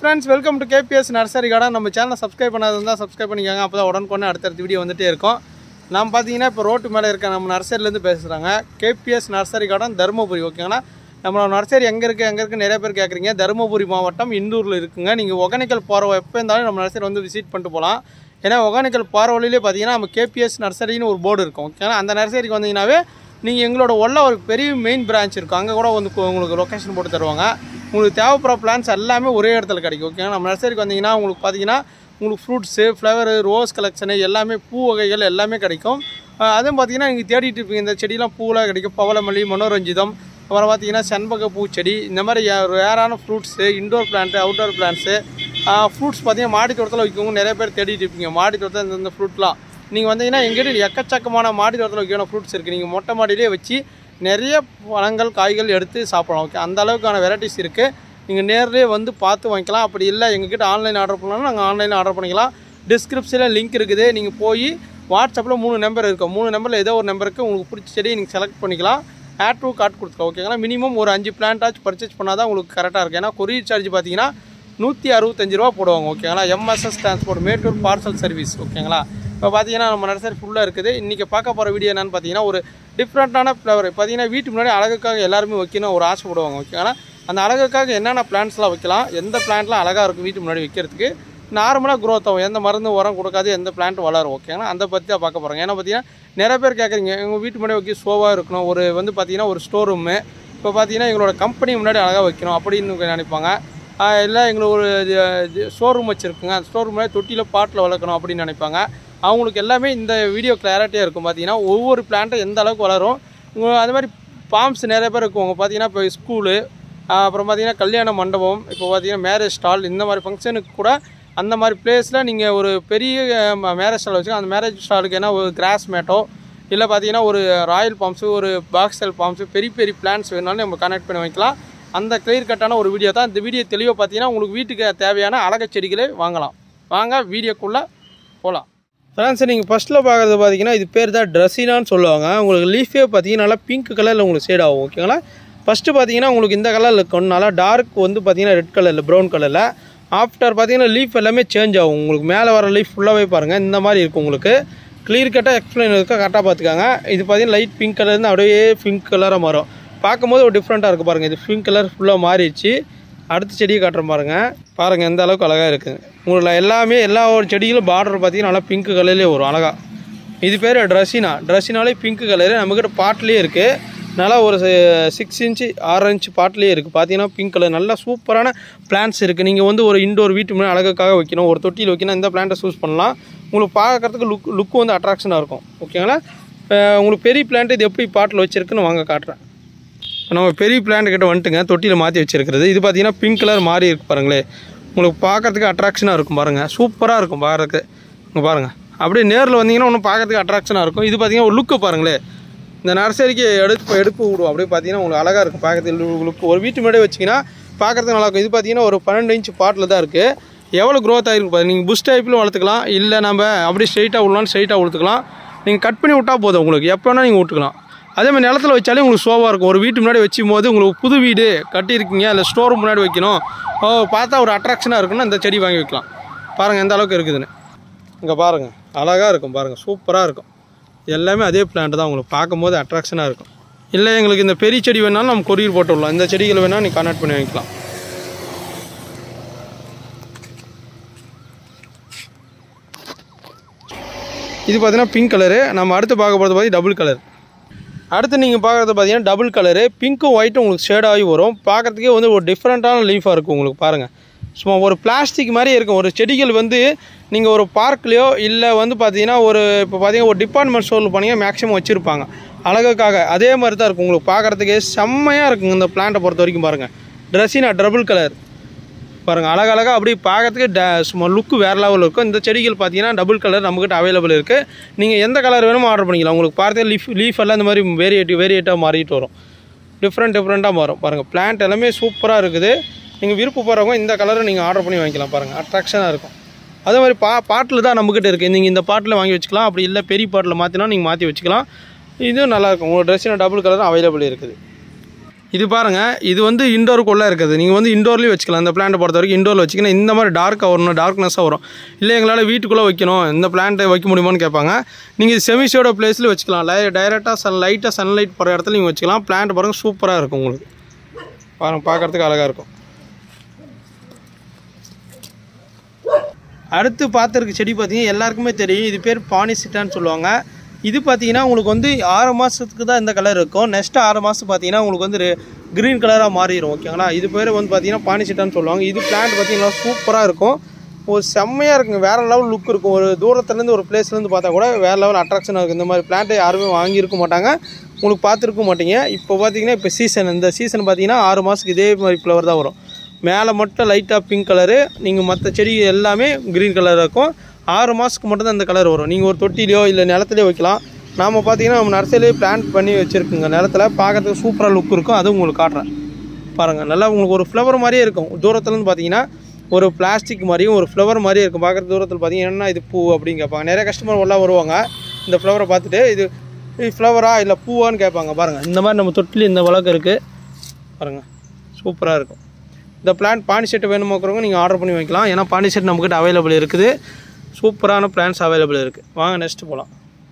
friends welcome to KPS nursery garden நம்ம சேனலை subscribe பண்ணாத இருந்தால் சப்ஸ்கிரைப் பண்ணிக்கோங்க அப்போ தான் உடனுக்குடனே அடுத்தடுத்த வீடியோ வந்துட்டே இருக்கும் நம்ம பார்த்தீங்கன்னா இப்போ ரோட்டு மேலே இருக்க நம்ம நர்சரிலேருந்து பேசுகிறாங்க கேபிஎஸ் நர்சரி கார்டன் தருமபுரி ஓகேங்களா நம்மளோட நர்சரி எங்கே இருக்குது எங்கே இருக்குது நிறைய பேர் கேட்குறீங்க தருமபுரி மாவட்டம் இண்டூரில் இருக்குங்க நீங்கள் ஒகேனக்கல் போகிற எப்போ இருந்தாலும் நம்ம நர்சரி வந்து விசிட் பண்ணிட்டு போகலாம் ஏன்னா ஒகேனக்கல் போகிற வழியிலே பார்த்தீங்கன்னா நம்ம கேபிஎஸ் நர்சரின்னு ஒரு போர்டு இருக்கும் ஓகேங்களா அந்த நர்சரிக்கு வந்தீங்கன்னாவே நீங்கள் எங்களோட உள்ள ஒரு பெரிய மெயின் பிரான்ச் இருக்கும் அங்கே கூட வந்து கு- உங்களுக்கு லொக்கேஷன் போட்டு தருவாங்க உங்களுக்கு தேவைப்படுற பிளான்ஸ் எல்லாமே ஒரே இடத்துல கிடைக்கும் ஓகேங்களா நம்ம நர்சரிக்கு வந்தீங்கன்னா உங்களுக்கு பார்த்தீங்கன்னா உங்களுக்கு ஃப்ரூட்ஸு ஃப்ளவரு ரோஸ் கலெக்ஷனு எல்லாமே பூ வகைகள் எல்லாமே கிடைக்கும் அஹ் அதுவும் பார்த்தீங்கன்னா நீங்கள் தேடிட்டு இருப்பீங்க இந்த செடியெலாம் பூலாம் கிடைக்கும் பவளமல்லி மனோரஞ்சிதம் அப்புறம் பார்த்தீங்கன்னா செண்பக பூச்செடி இந்த மாதிரி ரேரான fruits indoor plant outdoor plants fruits பார்த்தீங்கன்னா மாடி தோட்டத்தில் வைக்கவங்க நிறைய பேர் தேடிட்டு இருப்பீங்க மாடி தோட்டத்தில் இந்த- இந்த ஃப்ரூட்லாம் நீங்கள் வந்தீங்கன்னா எங்கிட்ட எக்கச்சக்கமான மாடி தோட்டத்தில் வைக்கிற ஃப்ரூட்ஸ் இருக்குது நீங்கள் மொட்டை மாடியிலே வச்சு நிறைய பழங்கள் காய்கள் எடுத்து சாப்பிடலாம் ஓகே அந்த அளவுக்கான வெரைட்டிஸ் இருக்குது நீங்கள் நேர்லேயே வந்து பார்த்து வாங்கிக்கலாம் அப்படி இல்லை எங்ககிட்ட ஆன்லைன் ஆர்டர் பண்ணாலும் நாங்கள் ஆன்லைனில் ஆர்டர் பண்ணிக்கலாம் டிஸ்கிரிப்ஷனில் லிங்க் இருக்குது நீங்கள் போய் வாட்ஸ்அப்பில் மூணு நம்பர் இருக்கும் மூணு நம்பரில் ஏதோ ஒரு நம்பருக்கு உங்களுக்கு பிடிச்ச செடியை நீங்கள் செலக்ட் பண்ணிக்கலாம் ஆட் டு கார்ட் கொடுத்துக்கலாம் ஓகேங்களா மினிமம் ஒரு அஞ்சு பிளான்ட்டாச்சும் பர்ச்சேஸ் பண்ணால் தான் உங்களுக்கு கரெக்டாக இருக்கும் ஏன்னா கொரியர் சார்ஜ் பார்த்தீங்கன்னா நூற்றி அறுபத்தஞ்சு ரூபா போடுவாங்க ஓகேங்களா MSS transport Mettur parcel service ஓகேங்களா இப்போ பார்த்தீங்கன்னா நம்ம நர்சரி ஃபுல்லாக இருக்குது இன்றைக்கி பார்க்க போகிற வீடியோ என்னென்னு பார்த்தீங்கன்னா ஒரு டிஃப்ரெண்ட்டான ஃப்ளவர் பார்த்தீங்கன்னா வீட்டுக்கு முன்னாடி அழகுக்காக எல்லாருமே வைக்கணும் ஒரு ஆசைப்படுவாங்க ஓகேங்களா அந்த அழகுக்காக என்னென்ன பிளான்ட்ஸ்லாம் வைக்கலாம் எந்த பிளான்ட்லாம் அழகாக இருக்கும் வீட்டு முன்னாடி வைக்கிறதுக்கு நார்மலாக க்ரோத் ஆகும் எந்த மருந்து உரம் கொடுக்காது எந்த பிளான்ட் வளரும் ஓகேங்களா அந்த பற்றி தான் பார்க்க போகிறாங்க ஏன்னா பார்த்தீங்கன்னா நிறைய பேர் கேட்குறீங்க எங்கள் வீட்டு முன்னாடி வைக்க ஷோவாக இருக்கணும் ஒரு வந்து பார்த்தீங்கன்னா ஒரு ஸ்டோர் ரூமு இப்போ பார்த்தீங்கன்னா எங்களோட கம்பெனி முன்னாடி அழகாக வைக்கணும் அப்படின்னு நினைப்பாங்க ஆஹ் இல்லை எங்களுக்கு ஒரு ஷோரூம் வச்சுருக்குங்க அந்த ஷோரூம் முன்னாடி தொட்டியில் பாட்டில் வளர்க்கணும் அப்படின்னு நினைப்பாங்க அவங்களுக்கு எல்லாமே இந்த வீடியோ கிளாரிட்டியாக இருக்கும் பார்த்தீங்கன்னா ஒவ்வொரு பிளான்ட்டும் எந்த அளவுக்கு வளரும் உங்க- அது மாதிரி ஃபார்ம்ஸ் நிறைய பேர் இருக்குவாங்க பார்த்தீங்கன்னா இப்போ ஸ்கூலு அப்புறம் பார்த்தீங்கன்னா கல்யாண மண்டபம் இப்போ பார்த்தீங்கன்னா மேரேஜ் ஸ்டால் இந்த மாதிரி ஃபங்க்ஷனுக்கு கூட அந்த மாதிரி பிளேஸில் நீங்கள் ஒரு பெரிய மேரேஜ் ஸ்டால் வச்சுக்கோங்க அந்த மேரேஜ் ஸ்டாலுக்கு என்ன ஒரு கிராஸ் மேட்டோ இல்லை பார்த்தீங்கன்னா ஒரு ராயல் பாம்ஸு ஒரு பாக்ஸல் பாம்ஸு பெரிய பெரிய பிளான்ஸ் வேணாலும் நம்ம கனெக்ட் பண்ணி வைக்கலாம் அந்த கிளியர் கட்டான ஒரு வீடியோ தான் இந்த வீடியோ தெளிவாக பார்த்தீங்கன்னா உங்களுக்கு வீட்டுக்கு தேவையான அழகு செடிகளை வாங்கலாம் வாங்க வீடியோக்குள்ளே போகலாம் ஃப்ரெண்ட்ஸ் நீங்கள் ஃபஸ்ட்டில் பார்க்குறது பார்த்தீங்கன்னா இது பேர் தான் ட்ரெஸ்ஸினான்னு சொல்லுவாங்க உங்களுக்கு லீஃபே பார்த்தீங்கன்னா நல்லா பிங்க் கலரில் உங்களுக்கு ஷேட் ஆகும் ஓகேங்களா ஃபஸ்ட்டு பார்த்தீங்கன்னா உங்களுக்கு இந்த கலரில் இருக்கும் நல்லா டார்க் வந்து பார்த்தீங்கன்னா ரெட் கலரில் ப்ரௌன் கலரில் ஆஃப்டர் பார்த்தீங்கன்னா லீஃப் எல்லாமே சேஞ்ச் ஆகும் உங்களுக்கு மேலே வர லீஃப் ஃபுல்லாகவே பாருங்கள் இந்த மாதிரி இருக்கும் உங்களுக்கு கிளியர் கட்டாக எக்ஸ்பிளைன் இருக்கா கரெக்டாக பார்த்துக்காங்க இது பார்த்தீங்கன்னா லைட் பிங்க் கலர்னு அப்படியே பிங்க் கலராக மாறும் பார்க்கும்போது ஒரு டிஃப்ரெண்ட்டாக இருக்குது பாருங்கள் இது பிங்க் கலர் ஃபுல்லாக மாறிடுச்சு அடுத்த செடியை காட்டுறேன் பாருங்க பாருங்கள் எந்த அளவுக்கு அழகாக இருக்குது உங்களுக்கு எல்லாமே எல்லா ஒரு செடிகளும் பார்டர் பார்த்தீங்கன்னா நல்லா பிங்க் கலர்லேயே வரும் அழகா இது பேர் ட்ரெஸ்ஸினா ட்ரெஸ்ஸினாலே பிங்க் கலரு நம்மக்கிட்ட பாட்லேயே இருக்குது நல்லா ஒரு சிக்ஸ் இன்ச்சு ஆறு இன்ச்சு பாட்லேயே இருக்குது பார்த்தீங்கன்னா பிங்க் கலர் நல்லா சூப்பரான பிளான்ட்ஸ் இருக்குது நீங்கள் வந்து ஒரு இண்டோர் வீட்டு முன்னாடி அழகுக்காக வைக்கணும் ஒரு தொட்டியில் வைக்கணும் இந்த பிளான்ட்டை சூஸ் பண்ணலாம் உங்களுக்கு பார்க்கறதுக்கு லுக் லுக்கு வந்து அட்ராக்ஷனாக இருக்கும் ஓகேங்களா அஹ் உங்களுக்கு பெரிய பிளான்ட் இது எப்படி பாட்டில் வச்சுருக்குன்னு வாங்க காட்டுறேன் இப்போ நம்ம பெரிய பிளான்ட் கிட்ட வந்துட்டுங்க தொட்டியில் மாற்றி வச்சிருக்கிறது இது பார்த்தீங்கன்னா பிங்க் கலர் மாறி இருக்கு பாருங்களேன் உங்களுக்கு பார்க்கறதுக்கு அட்ராக்ஷனாக இருக்கும் பாருங்கள் சூப்பராக இருக்கும் பார்க்கறதுக்கு இங்கே பாருங்கள் அப்படியே நேரில் வந்தீங்கன்னா ஒன்றும் பார்க்கறதுக்கு அட்ராக்ஷனாக இருக்கும் இது பார்த்தீங்கன்னா ஒரு லுக்கு பாருங்களேன் இந்த நர்சரிக்கு எடுப்பு எடுப்பு விடும் அப்படியே பார்த்தீங்கன்னா உங்களுக்கு அழகாக இருக்கும் பார்க்கறதுக்கு லுக்கு ஒரு வீட்டு முன்னாடியே வச்சிங்கன்னா பார்க்கறதுக்கு நல்லா இருக்கும் இது பார்த்தீங்கன்னா ஒரு பன்னெண்டு இன்ச் பாட்டில் தான் இருக்குது எவ்வளோ க்ரோத் ஆகிருக்கு பாருங்க நீங்கள் புஷ் டைப்பிலும் வளர்த்துக்கலாம் இல்லை நம்ம அப்படியே ஸ்ட்ரைட்டாக விடலாம் ஸ்ட்ரைட்டாக விழுத்துக்கலாம் நீங்கள் கட் பண்ணி விட்டா போதும் உங்களுக்கு எப்போ வேணால் நீங்கள் விட்டுக்கலாம் அதே மாதிரி நிலத்துல வச்சாலே உங்களுக்கு ஷோவாக இருக்கும் ஒரு வீட்டு முன்னாடி வச்சும் போது உங்களுக்கு புது வீடு கட்டியிருக்கீங்க இல்லை ஸ்டோர் முன்னாடி வைக்கணும் ஓ பார்த்தா ஒரு அட்ராக்ஷனாக இருக்குன்னா இந்த செடி வாங்கி வைக்கலாம் பாருங்கள் எந்த அளவுக்கு இருக்குதுன்னு இங்கே பாருங்கள் அழகாக இருக்கும் பாருங்கள் சூப்பராக இருக்கும் எல்லாமே அதே பிளான்ட் தான் உங்களுக்கு பார்க்கும்போது அட்ராக்ஷனாக இருக்கும் இல்லை எங்களுக்கு இந்த பெரிய செடி வேணாலும் நம்ம கொரியர் போட்டு விடலாம் இந்த செடிகள் வேணால் நீங்கள் கனெக்ட் பண்ணி வைக்கலாம் இது பார்த்தீங்கன்னா பிங்க் கலரு நம்ம அடுத்து பார்க்க போகிறது பார்த்தீங்கன்னா டபுள் கலர் அடுத்து நீங்கள் பார்க்குறது பார்த்தீங்கன்னா டபுள் கலரு பிங்க்கும் ஒயிட்டும் உங்களுக்கு ஷேடாகி வரும் பார்க்குறதுக்கே வந்து ஒரு டிஃப்ரெண்ட்டான லீஃபாக இருக்கும் உங்களுக்கு பாருங்கள் சும்மா ஒரு பிளாஸ்டிக் மாதிரி இருக்கும் ஒரு செடிகள் வந்து நீங்கள் ஒரு பார்க்லேயோ இல்லை வந்து பார்த்தீங்கன்னா ஒரு இப்போ பார்த்தீங்கன்னா ஒரு டிபார்ட்மெண்ட் ஸ்டோரில் போனீங்கன்னா மேக்ஸிமம் வச்சுருப்பாங்க அழகுக்காக அதே மாதிரி தான் இருக்கும் உங்களுக்கு பார்க்குறதுக்கே செம்மையாக இருக்குங்க இந்த பிளான்ட்டை பொறுத்த வரைக்கும் பாருங்கள் ட்ரெஸ்ஸினா டபுள் கலர் பாருங்கள் அழகழகாக அப்படி பார்க்கறதுக்கு ட சும்மா லுக்கு வேறு லெவலில் இருக்கும் இந்த செடிகள் பார்த்தீங்கன்னா டபுள் கலர் நம்மக்கிட்ட அவைலபிள் இருக்குது நீங்கள் எந்த கலர் வேணுமோ ஆர்டர் பண்ணிக்கலாம் உங்களுக்கு பார்த்தே லீஃப் லீஃப் எல்லாம் இந்த மாதிரி வேரியேட்டிவ் வேரியேட்டாக மாறிட்டு வரும் டிஃப்ரெண்ட் டிஃப்ரெண்ட்டாக மாறும் பாருங்கள் பிளான்ட் எல்லாமே சூப்பராக இருக்குது நீங்கள் விருப்பப்படுறவங்க இந்த கலரை நீங்கள் ஆர்டர் பண்ணி வாங்கிக்கலாம் பாருங்கள் அட்ராக்ஷனாக இருக்கும் அதே மாதிரி பா பாட்டில் தான் நம்மக்கிட்ட இருக்குது நீங்கள் இந்த பாட்டில் வாங்கி வச்சுக்கலாம் அப்படி இல்லை பெரிய பாட்டில் மாற்றினா நீங்கள் மாற்றி வச்சுக்கலாம் இதுவும் நல்லாயிருக்கும் உங்கள் ட்ரெஸ்ஸில் டபுள் கலரும் அவைலபிள் இருக்குது இது பாருங்கள் இது வந்து இண்டோருக்குள்ளே இருக்குது நீங்கள் வந்து இண்டோர்லேயும் வச்சுக்கலாம் இந்த பிளான்ட்டை பொறுத்த வரைக்கும் இண்டோரில் வச்சிங்கன்னா இந்த மாதிரி டார்க்காக வரணும் டார்க்னஸாக வரும் இல்லை எங்களால் வீட்டுக்குள்ளே வைக்கணும் இந்த பிளான்ட்டை வைக்க முடியுமான்னு கேட்பாங்க நீங்கள் செமிஷோட பிளேஸில் வச்சுக்கலாம் லை டைரெக்டாக சன் லைட்டாக சன்லைட் போகிற இடத்துல நீங்கள் வச்சுக்கலாம் பிளான்ட் பாருங்கள் சூப்பராக இருக்கும் உங்களுக்கு பாருங்கள் பார்க்குறதுக்கு அழகாக இருக்கும் அடுத்து பார்த்துருக்க செடி பார்த்தீங்கன்னா எல்லாருக்குமே தெரியும் இது பேர் பானிசிட்டான்னு சொல்லுவாங்க இது பார்த்தீங்கன்னா உங்களுக்கு வந்து ஆறு மாதத்துக்கு தான் இந்த கலர் இருக்கும் நெக்ஸ்ட் ஆறு மாதம் பார்த்தீங்கன்னா உங்களுக்கு வந்து க்ரீன் கலராக மாறிடும் ஓகேங்களா இது பேர் வந்து பார்த்தீங்கன்னா பானிசிட்டான்னு சொல்லுவாங்க இது பிளான்ட் பார்த்தீங்கன்னா சூப்பராக இருக்கும் ஒரு செம்மையாக இருக்குங்க வேறு லெவல் லுக் இருக்கும் ஒரு தூரத்துலேருந்து ஒரு பிளேஸ்லேருந்து பார்த்தா கூட வேறு லெவல் அட்ராக்ஷனாக இருக்கும் இந்த மாதிரி பிளான்ட்டை யாருமே வாங்கியிருக்க மாட்டாங்க உங்களுக்கு பார்த்துருக்க மாட்டீங்க இப்போ பார்த்தீங்கன்னா இப்போ சீசன் இந்த சீசன் பார்த்தீங்கன்னா ஆறு மாதத்துக்கு இதே மாதிரி ஃப்ளவர் தான் வரும் மேலே மட்டும் லைட்டாக பிங்க் கலரு நீங்கள் மற்ற செடி எல்லாமே க்ரீன் கலர் இருக்கும் ஆறு மாதத்துக்கு மட்டும் தான் இந்த கலர் வரும் நீங்கள் ஒரு தொட்டிலையோ இல்லை நிலத்துலையோ வைக்கலாம் நாம் பார்த்தீங்கன்னா நம்ம நர்சரியிலே பிளான்ட் பண்ணி வச்சுருக்குங்க நிலத்துல பார்க்கறதுக்கு சூப்பராக லுக் இருக்கும் அதுவும் உங்களுக்கு காட்டுறேன் பாருங்கள் நல்லா உங்களுக்கு ஒரு ஃப்ளவர் மாதிரியே இருக்கும் தூரத்துலேருந்து பார்த்தீங்கன்னா ஒரு பிளாஸ்டிக் மாதிரியும் ஒரு ஃப்ளவர் மாதிரியே இருக்கும் பார்க்குற தூரத்தில் பார்த்தீங்கன்னா என்ன இது பூ அப்படின்னு கேட்பாங்க நிறைய கஸ்டமர் எல்லாம் வருவாங்க இந்த ஃப்ளவரை பார்த்துட்டு இது இது ஃப்ளவரா இல்லை பூவான்னு கேட்பாங்க பாருங்கள் இந்த மாதிரி நம்ம தொட்டில் இந்த வழக்கு இருக்குது பாருங்கள் சூப்பராக இருக்கும் இந்த பிளான்ட் பானி செட் வேணுமாக்கிறவங்க நீங்கள் ஆர்டர் பண்ணி வைக்கலாம் ஏன்னா பானி செட் நம்மக்கிட்ட அவைலபிள் இருக்குது சூப்பரான பிளான்ஸ் அவைலபிள் இருக்குது வாங்க நெக்ஸ்ட் போகலாம்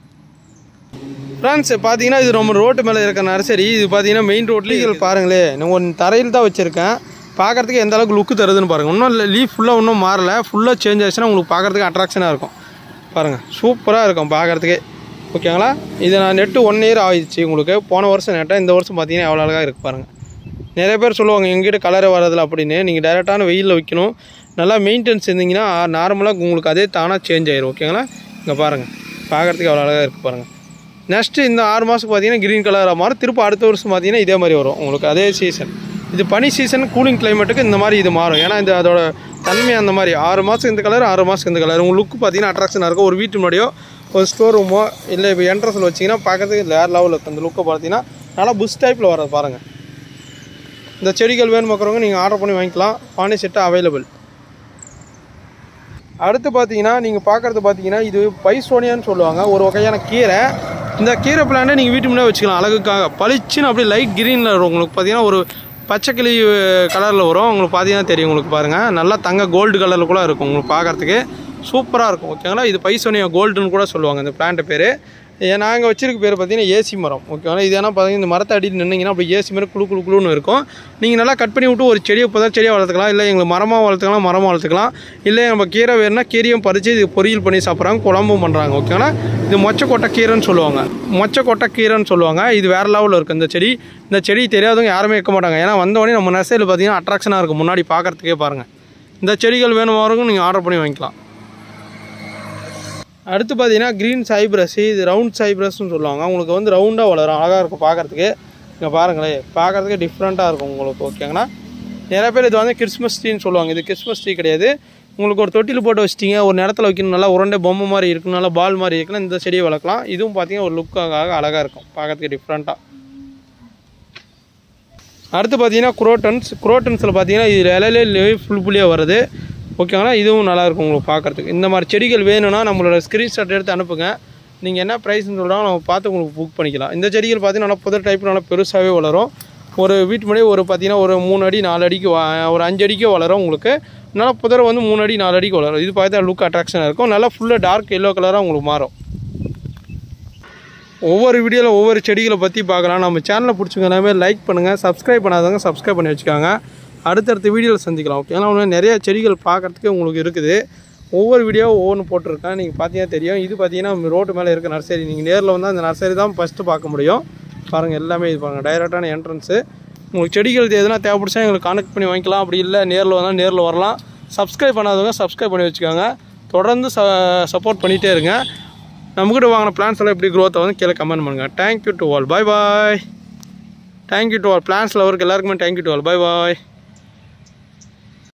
ஃப்ரெண்ட்ஸ் பார்த்தீங்கன்னா இது நம்ம ரோட்டு மேலே இருக்க நர்சரி இது பார்த்தீங்கன்னா மெயின் ரோட்லேயே பாருங்களே நான் ஒன்று தரையில் தான் வச்சுருக்கேன் பார்க்குறதுக்கு எந்த அளவுக்கு லுக்கு தருதுன்னு பாருங்கள் இன்னும் லீஃப் ஃபுல்லாக இன்னும் மாறல ஃபுல்லாக சேஞ்ச் ஆச்சுன்னா உங்களுக்கு பார்க்குறதுக்கு அட்ராக்ஷனாக இருக்கும் பாருங்கள் சூப்பராக இருக்கும் பார்க்குறதுக்கே ஓகேங்களா இது நான் நெட்டு ஒன் இயர் ஆயிடுச்சு உங்களுக்கு போன வருஷம் நெட்டேன் இந்த வருஷம் பார்த்தீங்கன்னா எவ்வளோ அழகாக இருக்குது பாருங்கள் நிறைய பேர் சொல்லுவாங்க எங்கிட்ட கலரே வரதில்ல அப்படின்னு நீங்கள் டைரெக்டான வெயிலில் வைக்கணும் நல்லா மெயின்டெனன்ஸ் இருந்தீங்கன்னா நார்மலாக உங்களுக்கு அதே தானாக சேஞ்ச் ஆயிரும் ஓகேங்களா இங்கே பாருங்கள் பார்க்குறதுக்கு எவ்வளோ அழகாக இருக்குது பாருங்கள் நெக்ஸ்ட்டு இந்த ஆறு மாதத்துக்கு பார்த்தீங்கன்னா க்ரீன் கலராக மாறும் திரும்ப அடுத்த வருஷம் பார்த்தீங்கன்னா இதே மாதிரி வரும் உங்களுக்கு அதே சீசன் இது பனி சீசன் கூலிங் கிளைமேட்டுக்கு இந்த மாதிரி இது மாறும் ஏன்னா இந்த அதோட தன்மை அந்த மாதிரி ஆறு மாதத்துக்கு இந்த கலர் ஆறு மாதத்துக்கு இந்த கலர் உங்கள் லுக்கு பார்த்தீங்கன்னா அட்ராக்ஷனாக இருக்கும் ஒரு வீட்டு முன்னாடியோ ஒரு ஸ்டோர் ரூமோ இல்லை இப்போ என்ட்ரன்ஸில் வச்சிங்கன்னா பார்க்கறதுக்கு வேறு லெவலில் இருக்கும் அந்த லுக்கை பார்த்தீங்கன்னா நல்லா புஷ் டைப்பில் வரது பாருங்கள் இந்த செடிகள் வேணும் பார்க்குறவங்க நீங்கள் ஆர்டர் பண்ணி வாங்கிக்கலாம் பானி செட்டு அவைலபிள் அடுத்து பார்த்தீங்கன்னா நீங்கள் பார்க்குறது பார்த்தீங்கன்னா இது பைசோனியான்னு சொல்லுவாங்க ஒரு வகையான கீரை இந்த கீரை பிளான்ட்டை நீங்கள் வீட்டு முன்னாடி வச்சுக்கலாம் அழகுக்காக பளிச்சுன்னு அப்படியே லைட் க்ரீனில் வரும் உங்களுக்கு பார்த்தீங்கன்னா ஒரு பச்சைக்கிளி கலரில் வரும் உங்களுக்கு பார்த்தீங்கன்னா தெரியும் உங்களுக்கு பாருங்கள் நல்லா தங்க கோல்டு கலரில் கூட இருக்கும் உங்களுக்கு பார்க்குறதுக்கு சூப்பராக இருக்கும் ஓகேங்களா இது பைசோனியா கோல்டுன்னு கூட சொல்லுவாங்க இந்த பிளான்ட் பேர் நாங்கள் வச்சிருக்க பேர் பார்த்தீங்கன்னா ஏசி மரம் ஓகேங்களா இது ஏன்னா பார்த்தீங்கன்னா இந்த மரத்தை அடியில் நின்னீங்கன்னா அப்படி ஏசி மரம் குழு குழு குழுன்னு இருக்கும் நீங்கள் நல்லா கட் பண்ணி விட்டு ஒரு செடியை இப்போ தான் செடியாக வளர்த்துக்கலாம் இல்லை எங்களுக்கு மரமாக வளர்த்துக்கலாம் மரமாக வளர்த்துக்கலாம் இல்லை நம்ம கீரை வேணும்னா கீரையும் பறித்து இது பொரியல் பண்ணி சாப்பிட்றாங்க குழம்பும் பண்ணுறாங்க ஓகேங்களா இது மொச்சக்கொட்டை கீரைன்னு சொல்லுவாங்க மொச்சக்கொட்டை கீரைன்னு சொல்லுவாங்க இது வேறு லெவலில் இருக்குது இந்த செடி இந்த செடி தெரியாதவங்க யாருமே இருக்க மாட்டாங்க ஏன்னா வந்தவொடனே நம்ம நர்சரியில் பார்த்தீங்கன்னா அட்ராக்ஷனாக இருக்கும் முன்னாடி பார்க்குறதுக்கே பாருங்கள் இந்த செடிகள் வேணும் வரவங்க நீங்கள் ஆர்டர் பண்ணி வாங்கிக்கலாம் அடுத்து பார்த்தீங்கன்னா க்ரீன் சைப்ரஸ் இது ரவுண்ட் சைப்ரஸ்னு சொல்லுவாங்க உங்களுக்கு வந்து ரவுண்டாக வளரும் அழகாக இருக்கும் பார்க்குறதுக்கு இங்கே பாருங்களேன் பார்க்குறதுக்கு டிஃப்ரெண்ட்டாக இருக்கும் உங்களுக்கு ஓகேங்களா நிறைய பேர் இது வந்து கிறிஸ்மஸ் ட்ரீன்னு சொல்லுவாங்க இது கிறிஸ்மஸ் ட்ரீ கிடையாது உங்களுக்கு ஒரு தொட்டில் போட்டு வச்சிட்டிங்க ஒரு நேரத்தில் வைக்கணும் நல்லா உருண்டை பொம்மை மாதிரி இருக்கும் நல்லா பால் மாதிரி இருக்குன்னா இந்த செடியை வளர்க்கலாம் இதுவும் பார்த்தீங்கன்னா ஒரு லுக்காக அழகாக இருக்கும் பார்க்கறதுக்கு டிஃப்ரெண்ட்டாக அடுத்து பார்த்தீங்கன்னா குரோட்டன்ஸ் குரோட்டன்ஸில் பார்த்தீங்கன்னா இது இலையிலே ஃபுல் புள்ளியாக வருது ஓகேங்களா இதுவும் நல்லாயிருக்கும் உங்களுக்கு பார்க்குறதுக்கு இந்த மாதிரி செடிகள் வேணும்னா நம்மளோட ஸ்க்ரீன்ஷாட் எடுத்து அனுப்புங்க நீங்கள் என்ன ப்ரைஸ்னு சொல்கிறாங்க நம்ம பார்த்து உங்களுக்கு புக் பண்ணிக்கலாம் இந்த செடிகள் பார்த்தீங்கன்னா நல்லா புதர் டைப் நல்லா பெருசாகவே வளரும் ஒரு வீட்டு முன்னாடி ஒரு பார்த்தீங்கன்னா ஒரு மூணு அடி நாலு அடிக்கு வ- ஒரு அஞ்சு அடிக்கு வளரும் உங்களுக்கு நல்லா புதர் வந்து மூணு அடி நாலு அடிக்கு வளரும் இது பார்த்தா லுக் அட்ராக்ஷனாக இருக்கும் நல்லா ஃபுல்லாக டார்க் எல்லோ கலராக உங்களுக்கு மாறும் ஒவ்வொரு வீடியோவில் ஒவ்வொரு செடிகளை பற்றி பார்க்கலாம் நம்ம சேனலை பிடிச்சிங்க எல்லாமே லைக் பண்ணுங்கள் சப்ஸ்கிரைப் பண்ணாதவங்க சப்ஸ்கிரைப் பண்ணி வச்சுக்காங்க அடுத்தடுத்த வீடியோவில் சந்திக்கலாம் ஓகே ஏன்னா இன்னும் நிறைய செடிகள் பார்க்குறதுக்கு உங்களுக்கு இருக்குது ஒவ்வொரு வீடியோவும் ஒவ்வொன்று போட்டிருக்கேன் நீங்கள் பார்த்தீங்கன்னா தெரியும் இது பார்த்தீங்கன்னா ரோட்டு மேலே இருக்க நர்சரி நீங்கள் நேரில் வந்தால் அந்த நர்சரி தான் ஃபஸ்ட்டு பார்க்க முடியும் பாருங்கள் எல்லாமே இது பாருங்கள் டைரெக்டான என்ட்ரன்ஸு உங்களுக்கு செடிகள் எதுனா தேவைப்படுச்சா எங்களுக்கு கான்டெக்ட் பண்ணி வாங்கிக்கலாம் அப்படி இல்லை நேரில் வந்தால் நேரில் வரலாம் சப்ஸ்கிரைப் பண்ணாதவங்க சப்ஸ்கிரைப் பண்ணி வச்சுக்கோங்க தொடர்ந்து ச சப்போர்ட் பண்ணிகிட்டே இருங்க நம்மக்கிட்ட வாங்கின பிளான்ஸ் எல்லாம் எப்படி growth ஆகுதுன்னு கீழே கமெண்ட் பண்ணுங்கள் thank you to all bye bye thank you to all பிளான்ஸில் அவருக்கு எல்லாருக்குமே thank you to all bye bye